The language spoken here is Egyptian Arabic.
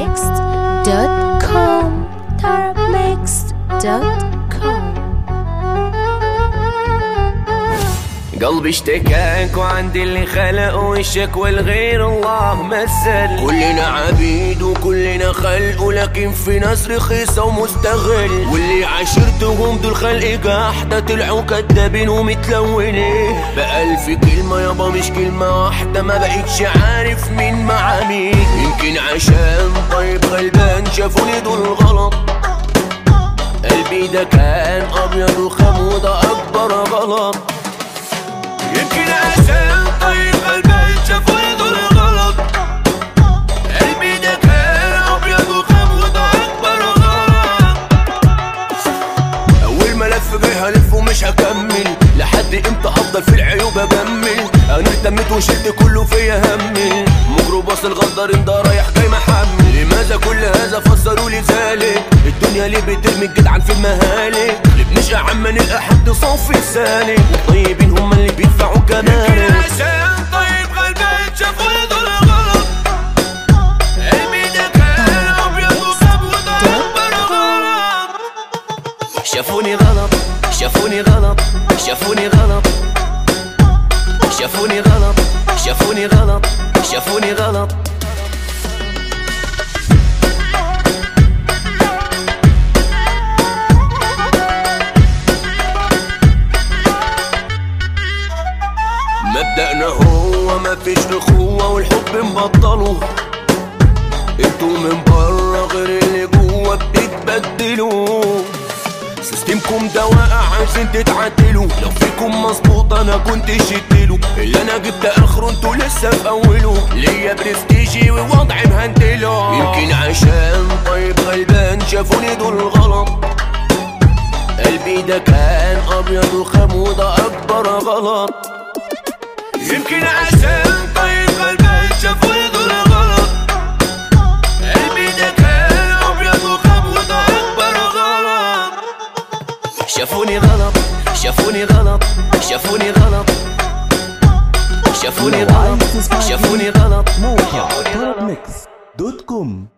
tarabmixed.com tarabmixed.com قلبي اشتكاك وعندي اللي خلق وشك والغير الله مثل كلنا عبيد وكلنا خلق ولكن في ناس رخيصة ومستغل واللي عاشرتهم دول خلق قاحدة طلعوا كدابين ومتلونين بألف كلمة يابا مش كلمة واحدة ما بقتش عارف مين مع مين يمكن عشان طيب غلبان شافوني دول غلط قلبي ده كان أبيض وخمود أكبر غلط يمكن عشان طيب قلبي شافوني دول غلط قلبي ده كان ابيض وخمود اكبر غلط اول ملف جاي هلف ومش هكمل لحد امتى افضل في العيوب اجمل انا اهتميت وشلت كله فيا همي ميكروباص الغدار ده رايح جاي محمل لماذا كل هذا فسروا لي ذلك الدنيا ليه بترمي الجدعان في المهالك ليه بنشقى عما نلقى حد صافي سالك والطيبين هم اللي بيدفعوا كمان عشان طيب غلبان شافوني دول غلط قلبي ده كان ابيض وخمود اكبر غلط شافوني غلط شافوني غلط شافوني غلط شافوني غلط شافوني غلط شافوني غلط مبدأنا هو مفيش اخوة والحب مبطله انتوا من بره غير اللي جوه بتتبدلوا سيستمكم ده واقع عايزين تتعدلوا لو فيكم مظبوط انا كنت شدله اللي انا جبت اخره انتوا لسه في اوله ليا برستيجي ووضعي مهندله يمكن عشان طيب غلبان شافوني دول غلط قلبي ده كان ابيض وخمود اكبر غلط يمكن عشان طيب غلبان شافوني دول غلط قلبي ده كان ابيض وخمود اكبر غلط شافوني غلط شافوني غلط شافوني غلط شافوني لو عايز غلط تسمع شافوني غلط موقع طرب ميكس دوت كوم